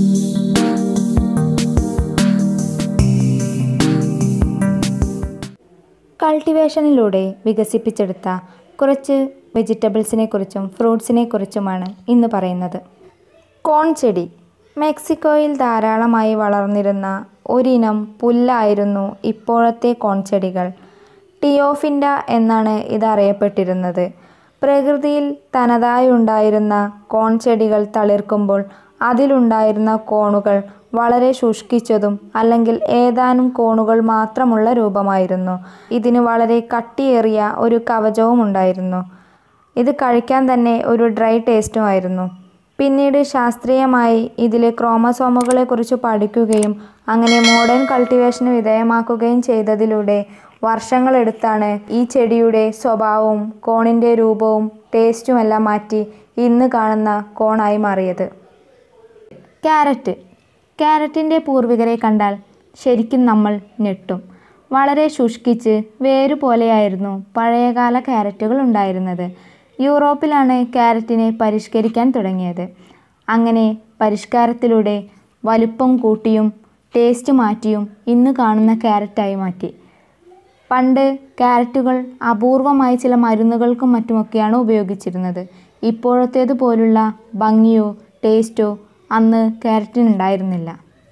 കൾട്ടിവേഷനിലൂടെ വികസിപ്പിച്ചെടുത്ത കുറച്ച് വെജിറ്റബിൾസിനെ കുറിച്ചും ഫ്രൂട്ട്സിനെ കുറിച്ചുമാണ് ഇന്ന് പറയുന്നത് കോൺ ചെടി മെക്സിക്കോയിൽ ധാരാളമായി വളർന്നിരുന്ന ഒരിനം പുല്ലായിരുന്നു ഇപ്പോഴത്തെ കോൺ ചെടികൾ ടിയോഫിൻഡ എന്നാണ് ഇത് അറിയപ്പെട്ടിരുന്നത് പ്രകൃതിയിൽ തനതായുണ്ടായിരുന്ന കോൺ ചെടികൾ തളിർക്കുമ്പോൾ അതിലുണ്ടായിരുന്ന കോണുകൾ വളരെ ശുഷ്കിച്ചതും അല്ലെങ്കിൽ ഏതാനും കോണുകൾ മാത്രമുള്ള രൂപമായിരുന്നു ഇതിന് വളരെ കട്ടിയേറിയ ഒരു കവചവും ഉണ്ടായിരുന്നു ഇത് കഴിക്കാൻ തന്നെ ഒരു ഡ്രൈ ടേസ്റ്റുമായിരുന്നു പിന്നീട് ശാസ്ത്രീയമായി ഇതിലെ ക്രോമസോമുകളെക്കുറിച്ച് പഠിക്കുകയും അങ്ങനെ മോഡേൺ കൾട്ടിവേഷന് വിധേയമാക്കുകയും ചെയ്തതിലൂടെ വർഷങ്ങളെടുത്താണ് ഈ ചെടിയുടെ സ്വഭാവവും കോണിൻ്റെ രൂപവും ടേസ്റ്റുമെല്ലാം മാറ്റി ഇന്ന് കാണുന്ന കോണായി മാറിയത് ക്യാരറ്റ് ക്യാരറ്റിൻ്റെ പൂർവികരെ കണ്ടാൽ ശരിക്കും നമ്മൾ ഞെട്ടും വളരെ ശുഷ്കിച്ച് വേരു പോലെയായിരുന്നു പഴയകാല ക്യാരറ്റുകൾ ഉണ്ടായിരുന്നത് യൂറോപ്പിലാണ് ക്യാരറ്റിനെ പരിഷ്കരിക്കാൻ തുടങ്ങിയത് അങ്ങനെ പരിഷ്കാരത്തിലൂടെ വലുപ്പം കൂട്ടിയും ടേസ്റ്റ് മാറ്റിയും ഇന്ന് കാണുന്ന ക്യാരറ്റായി മാറ്റി പണ്ട് ക്യാരറ്റുകൾ അപൂർവമായി ചില മരുന്നുകൾക്കും മറ്റുമൊക്കെയാണ് ഉപയോഗിച്ചിരുന്നത് ഇപ്പോഴത്തേതുപോലുള്ള ഭംഗിയോ ടേസ്റ്റോ അന്ന് ക്യാരറ്റിനുണ്ടായിരുന്നില്ല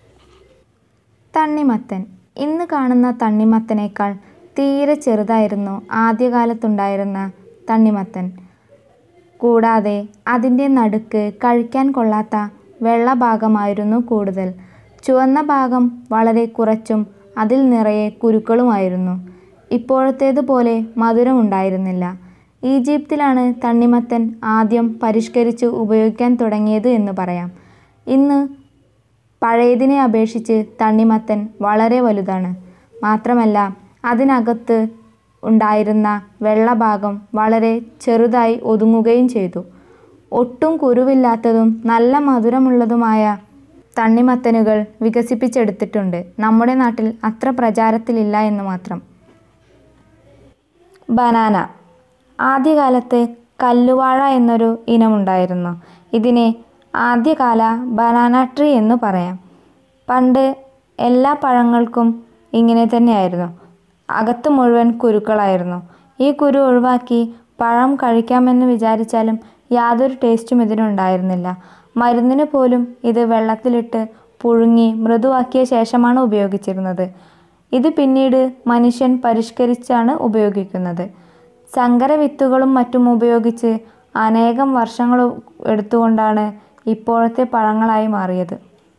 തണ്ണിമത്തൻ ഇന്ന് കാണുന്ന തണ്ണിമത്തനേക്കാൾ തീരെ ചെറുതായിരുന്നു ആദ്യകാലത്തുണ്ടായിരുന്ന തണ്ണിമത്തൻ കൂടാതെ അതിൻ്റെ നടുക്ക് കഴിക്കാൻ കൊള്ളാത്ത വെള്ള ഭാഗമായിരുന്നു കൂടുതൽ ചുവന്ന ഭാഗം വളരെ കുറച്ചും അതിൽ നിറയെ കുരുക്കളുമായിരുന്നു ഇപ്പോഴത്തേതുപോലെ മധുരമുണ്ടായിരുന്നില്ല ഈജിപ്തിലാണ് തണ്ണിമത്തൻ ആദ്യം പരിഷ്കരിച്ച് ഉപയോഗിക്കാൻ തുടങ്ങിയത് എന്ന് പറയാം ഇന്ന് പഴയതിനെ അപേക്ഷിച്ച് തണ്ണിമത്തൻ വളരെ വലുതാണ് മാത്രമല്ല അതിനകത്ത് ഉണ്ടായിരുന്ന വെള്ളഭാഗം വളരെ ചെറുതായി ഒതുങ്ങുകയും ചെയ്തു ഒട്ടും കുരുവില്ലാത്തതും നല്ല മധുരമുള്ളതുമായ തണ്ണിമത്തനുകൾ വികസിപ്പിച്ചെടുത്തിട്ടുണ്ട് നമ്മുടെ നാട്ടിൽ അത്ര പ്രചാരത്തിലില്ല എന്ന് മാത്രം ബനാന ആദ്യകാലത്ത് കല്ലുവാഴ എന്നൊരു ഇനമുണ്ടായിരുന്നു ഇതിനെ ആദ്യകാല ബനാന ട്രീ എന്ന് പറയാം പണ്ട് എല്ലാ പഴങ്ങൾക്കും ഇങ്ങനെ തന്നെയായിരുന്നു അകത്ത് മുഴുവൻ കുരുക്കളായിരുന്നു ഈ കുരു ഒഴിവാക്കി പഴം കഴിക്കാമെന്ന് വിചാരിച്ചാലും യാതൊരു ടേസ്റ്റും ഇതിനുണ്ടായിരുന്നില്ല മരുന്നിന് പോലും ഇത് വെള്ളത്തിലിട്ട് പുഴുങ്ങി മൃദുവാക്കിയ ശേഷമാണ് ഉപയോഗിച്ചിരുന്നത് ഇത് പിന്നീട് മനുഷ്യൻ പരിഷ്കരിച്ചാണ് ഉപയോഗിക്കുന്നത് സങ്കര വിത്തുകളും മറ്റും ഉപയോഗിച്ച് അനേകം വർഷങ്ങൾ എടുത്തുകൊണ്ടാണ് ഇപ്പോഴത്തെ പഴങ്ങളായി മാറിയത്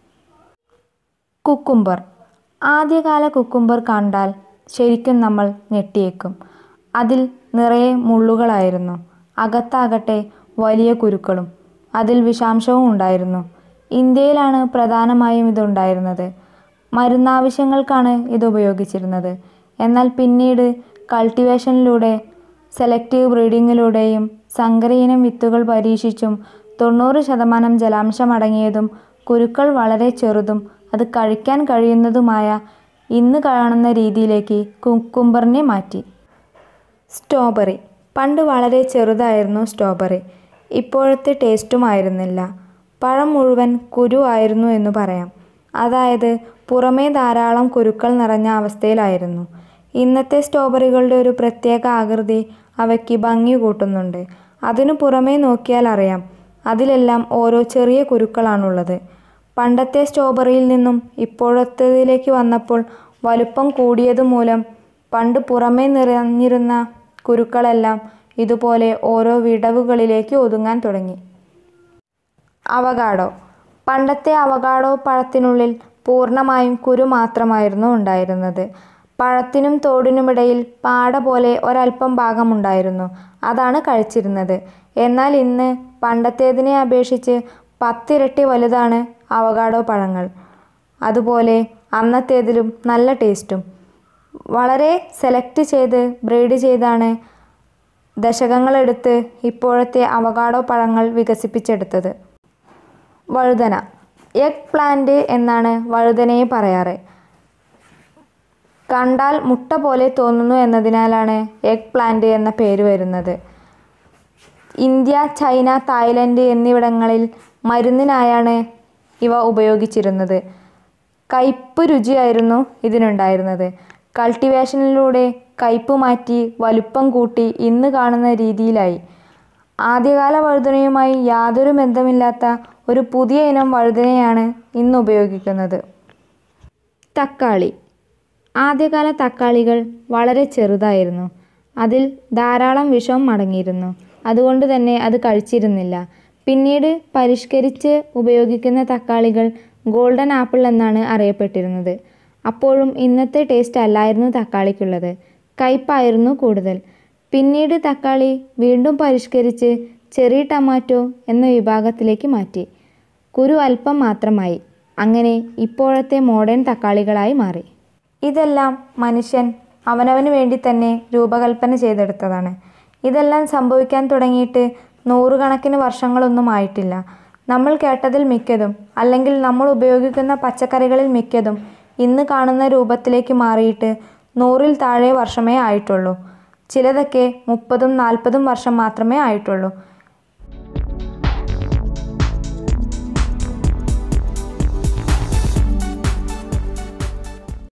കുക്കുംബർ ആദ്യകാല കുക്കുംബർ കണ്ടാൽ ശരിക്കും നമ്മൾ ഞെട്ടിയേക്കും അതിൽ നിറയെ മുള്ളുകളായിരുന്നു അകത്താകട്ടെ വലിയ കുരുക്കളും അതിൽ വിഷാംശവും ഉണ്ടായിരുന്നു ഇന്ത്യയിലാണ് പ്രധാനമായും ഇതുണ്ടായിരുന്നത് മരുന്നാവശ്യങ്ങൾക്കാണ് ഇത് ഉപയോഗിച്ചിരുന്നത് എന്നാൽ പിന്നീട് കൾട്ടിവേഷനിലൂടെ സെലക്റ്റീവ് ബ്രീഡിങ്ങിലൂടെയും സങ്കരയിനം വിത്തുകൾ പരീക്ഷിച്ചും തൊണ്ണൂറ് ശതമാനം ജലാംശം അടങ്ങിയതും കുരുക്കൾ വളരെ ചെറുതും അത് കഴിക്കാൻ കഴിയുന്നതുമായ ഇന്ന് കാണുന്ന രീതിയിലേക്ക് കുക്കുംബറിനെ മാറ്റി സ്ട്രോബെറി പണ്ട് വളരെ ചെറുതായിരുന്നു സ്ട്രോബെറി ഇപ്പോഴത്തെ ടേസ്റ്റുമായിരുന്നില്ല പഴം മുഴുവൻ കുരു ആയിരുന്നു എന്ന് പറയാം അതായത് പുറമേ ധാരാളം കുരുക്കൾ നിറഞ്ഞ അവസ്ഥയിലായിരുന്നു ഇന്നത്തെ സ്ട്രോബെറികളുടെ ഒരു പ്രത്യേക ആകൃതി അവയ്ക്ക് ഭംഗി കൂട്ടുന്നുണ്ട് അതിനു പുറമേ നോക്കിയാൽ അറിയാം അതിലെല്ലാം ഓരോ ചെറിയ കുരുക്കളാണുള്ളത് പണ്ടത്തെ സ്ട്രോബെറിയിൽ നിന്നും ഇപ്പോഴത്തേതിലേക്ക് വന്നപ്പോൾ വലുപ്പം കൂടിയത് മൂലം പണ്ട് പുറമേ നിറഞ്ഞിരുന്ന കുരുക്കളെല്ലാം ഇതുപോലെ ഓരോ വിടവുകളിലേക്ക് ഒതുങ്ങാൻ തുടങ്ങി അവകാഡോ പണ്ടത്തെ അവകാഡോ പഴത്തിനുള്ളിൽ പൂർണ്ണമായും കുരു മാത്രമായിരുന്നു ഉണ്ടായിരുന്നത് പഴത്തിനും തോടിനുമിടയിൽ പാട പോലെ ഒരൽപ്പം ഭാഗമുണ്ടായിരുന്നു അതാണ് കഴിച്ചിരുന്നത് എന്നാൽ ഇന്ന് പണ്ടത്തേതിനെ അപേക്ഷിച്ച് പത്തിരട്ടി വലുതാണ് അവകാഡോ പഴങ്ങൾ അതുപോലെ അന്നത്തേതിലും നല്ല ടേസ്റ്റും വളരെ സെലക്ട് ചെയ്ത് ബ്രീഡ് ചെയ്താണ് ദശകങ്ങളെടുത്ത് ഇപ്പോഴത്തെ അവകാഡോ പഴങ്ങൾ വികസിപ്പിച്ചെടുത്തത് വഴുതന എഗ് പ്ലാന്റ് എന്നാണ് വഴുതനയെ പറയാറ് കണ്ടാൽ മുട്ട പോലെ തോന്നുന്നു എന്നതിനാലാണ് എഗ് പ്ലാന്റ് എന്ന പേര് വരുന്നത് ഇന്ത്യ ചൈന തായ്ലൻഡ് എന്നിവിടങ്ങളിൽ മരുന്നിനായാണ് ഇവ ഉപയോഗിച്ചിരുന്നത് കയ്പ് രുചിയായിരുന്നു ഇതിനുണ്ടായിരുന്നത് കൾട്ടിവേഷനിലൂടെ കയ്പ് മാറ്റി വലുപ്പം കൂട്ടി ഇന്ന് കാണുന്ന രീതിയിലായി ആദ്യകാല വഴുതനയുമായി യാതൊരു ബന്ധമില്ലാത്ത ഒരു പുതിയ ഇനം വഴുതനയാണ് ഇന്ന് ഉപയോഗിക്കുന്നത് തക്കാളി ആദ്യകാല തക്കാളികൾ വളരെ ചെറുതായിരുന്നു അതിൽ ധാരാളം വിഷം അടങ്ങിയിരുന്നു അതുകൊണ്ട് തന്നെ അത് കഴിച്ചിരുന്നില്ല പിന്നീട് പരിഷ്കരിച്ച് ഉപയോഗിക്കുന്ന തക്കാളികൾ ഗോൾഡൻ ആപ്പിൾ എന്നാണ് അറിയപ്പെട്ടിരുന്നത് അപ്പോഴും ഇന്നത്തെ ടേസ്റ്റ് അല്ലായിരുന്നു തക്കാളിക്കുള്ളത് കയ്പായിരുന്നു കൂടുതൽ പിന്നീട് തക്കാളി വീണ്ടും പരിഷ്കരിച്ച് ചെറി ടൊമാറ്റോ എന്ന വിഭാഗത്തിലേക്ക് മാറ്റി കുരു അല്പം മാത്രമായി അങ്ങനെ ഇപ്പോഴത്തെ മോഡേൺ തക്കാളികളായി മാറി ഇതെല്ലാം മനുഷ്യൻ അവനവന് വേണ്ടി തന്നെ രൂപകൽപ്പന ചെയ്തെടുത്തതാണ് ഇതെല്ലാം സംഭവിക്കാൻ തുടങ്ങിയിട്ട് നൂറുകണക്കിന് വർഷങ്ങളൊന്നും ആയിട്ടില്ല നമ്മൾ കേട്ടതിൽ മിക്കതും അല്ലെങ്കിൽ നമ്മൾ ഉപയോഗിക്കുന്ന പച്ചക്കറികളിൽ മിക്കതും ഇന്ന് കാണുന്ന രൂപത്തിലേക്ക് മാറിയിട്ട് നൂറിൽ താഴെ വർഷമേ ആയിട്ടുള്ളൂ ചിലതൊക്കെ മുപ്പതും നാൽപ്പതും വർഷം മാത്രമേ ആയിട്ടുള്ളൂ